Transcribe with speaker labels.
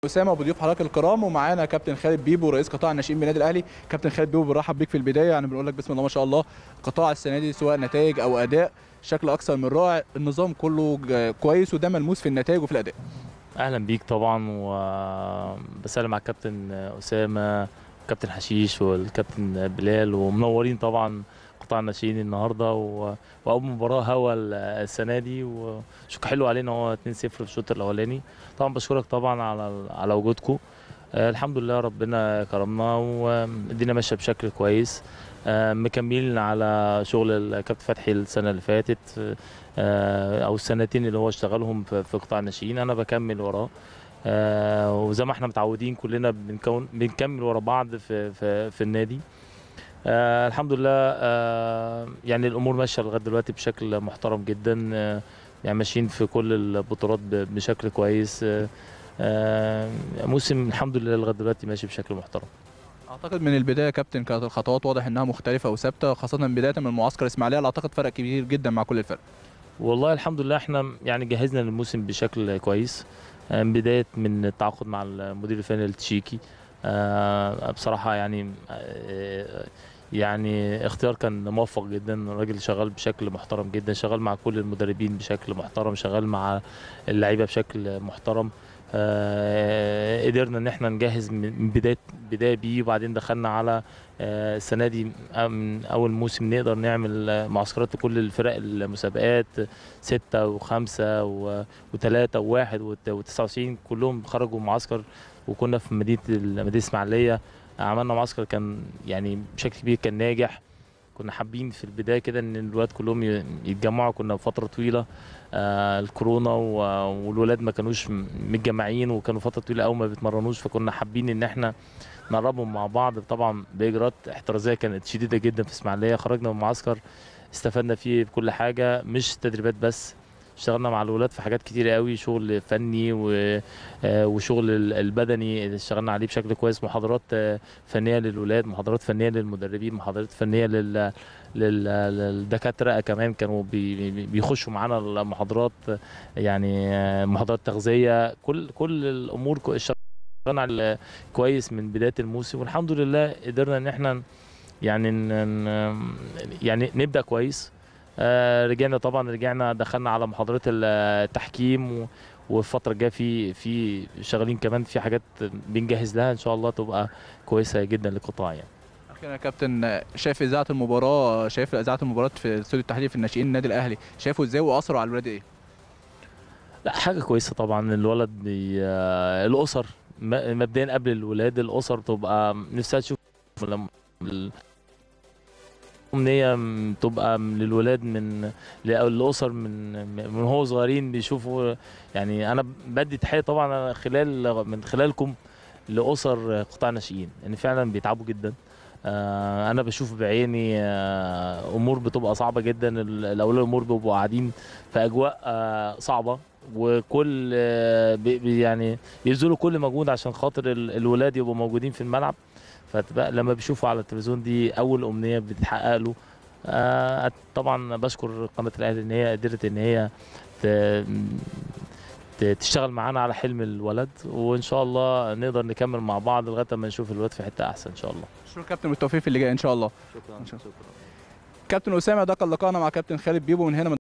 Speaker 1: اسامه وبضيوف حضرتك الكرام ومعانا كابتن خالد بيبو رئيس قطاع الناشئين بالنادي الاهلي كابتن خالد بيبو بنرحب بيك في البدايه يعني بنقول لك بسم الله ما شاء الله قطاع السنه دي سواء نتائج او اداء شكل اكثر من رائع النظام كله ج- كويس وده ملموس في النتائج وفي الاداء
Speaker 2: اهلا بيك طبعا وبسلم على الكابتن اسامه كابتن حشيش والكابتن بلال ومنورين طبعا قطاع الناشئين النهارده و... واول مباراه هوا ال- السنه دي وشكرا حلو علينا هو 2-0 في الشوط الاولاني طبعا بشكرك طبعا على على وجودكم آه، الحمد لله ربنا كرمنا والدنيا ماشيه بشكل كويس آه، مكملين على شغل الكابتن فتحي السنه اللي فاتت آه، او السنتين اللي هو اشتغلهم في في قطاع الناشئين انا بكمل وراه آه، وزي ما احنا متعودين كلنا بنكون بنكمل ورا بعض في في, في النادي آه الحمد لله آه يعني الامور ماشيه لغايه دلوقتي بشكل محترم جدا آه يعني ماشيين في كل البطولات ب- بشكل كويس آه آه موسم الحمد لله لغايه دلوقتي ماشي بشكل محترم
Speaker 1: اعتقد من البدايه يا كابتن كانت الخطوات واضح انها مختلفه وثابته خاصه بدايه من معسكر اسماعيليه اللي اعتقد فرق كبير جدا مع كل الفرق
Speaker 2: والله الحمد لله احنا يعني جهزنا للموسم بشكل كويس آه، بداية من التعاقد مع المدير الفني التشيكي آه، بصراحة يعني آه، يعني اختيار كان موفق جدا الراجل شغال بشكل محترم جدا شغال مع كل المدربين بشكل محترم شغال مع اللعيبة بشكل محترم آه، قدرنا ان احنا نجهز من من بدايه بدايه بيه وبعدين دخلنا على آه، السنه دي من اول موسم نقدر نعمل آه، معسكرات لكل الفرق المسابقات ستة وخمسة و- وثلاثة وواحد وت- وتسعة وتسعين كلهم خرجوا معسكر وكنا في مدينة ال- مدينة إسماعيلية عملنا معسكر كان يعني بشكل كبير كان ناجح كنا حابين في البداية كده إن الولاد كلهم ي- يتجمعوا كنا فترة طويلة آه الكورونا و- والولاد ما كانوش م- متجمعين وكانوا فترة طويلة أوي ما بيتمرنوش فكنا حابين إن إحنا نقربهم مع بعض طبعا بإجراءات احترازية كانت شديدة جدا في إسماعيلية خرجنا من المعسكر استفدنا فيه بكل حاجة مش تدريبات بس اشتغلنا مع الولاد في حاجات كتير قوي شغل فني و- آه، وشغل ال- البدني اللي اشتغلنا عليه بشكل كويس محاضرات آه، فنيه للولاد محاضرات فنيه للمدربين محاضرات فنيه لل لل- للدكاتره كمان كانوا بي- بي- بيخشوا معانا المحاضرات آه، يعني آه، محاضرات تغذيه كل كل الامور كو- اشتغلنا على كويس من بدايه الموسم والحمد لله قدرنا ان احنا يعني ن- ن- يعني نبدا كويس آه، رجعنا طبعا رجعنا دخلنا على محاضرات التحكيم و- والفترة الجاية في في شغالين كمان في حاجات بنجهز لها ان شاء الله تبقى كويسة جدا للقطاع يعني
Speaker 1: اخيرا يا كابتن شايف اذاعه المباراه شايف اذاعه المباراه في استوديو التحليل في الناشئين النادي الاهلي شايفه ازاي واثره على الولاد ايه
Speaker 2: لا حاجة كويسة طبعا الولد بي آه، الأسر م- مبدئيا قبل الولاد الأسر تبقى نفسها تشوف لما ال- أمنية م- تبقى م- للولاد من ل- أو الأسر من من هو صغيرين بيشوفوا يعني أنا بدي تحية طبعا خلال من خلالكم لأسر قطاع الناشئين يعني فعلا بيتعبوا جدا آه، أنا بشوف بعيني آه، أمور بتبقى صعبة جدا ال- الأولاد الأمور بيبقوا قاعدين في أجواء آه، صعبة وكل آه، بي- بي- يعني بيبذلوا كل مجهود عشان خاطر ال- الولاد يبقوا موجودين في الملعب فتبقى لما بيشوفوا على التلفزيون دي اول امنيه بتتحقق له آه، طبعا بشكر قناه الاهلي ان هي قدرت ان هي ت- ت- تشتغل معانا على حلم الولد وان شاء الله نقدر نكمل مع بعض لغايه ما نشوف الولاد في حته احسن ان شاء الله
Speaker 1: شكرا كابتن بالتوفيق في اللي جاي ان شاء الله
Speaker 2: شكرا
Speaker 1: شكراً. كابتن اسامه ده كان لقاءنا مع كابتن خالد بيبو من هنا من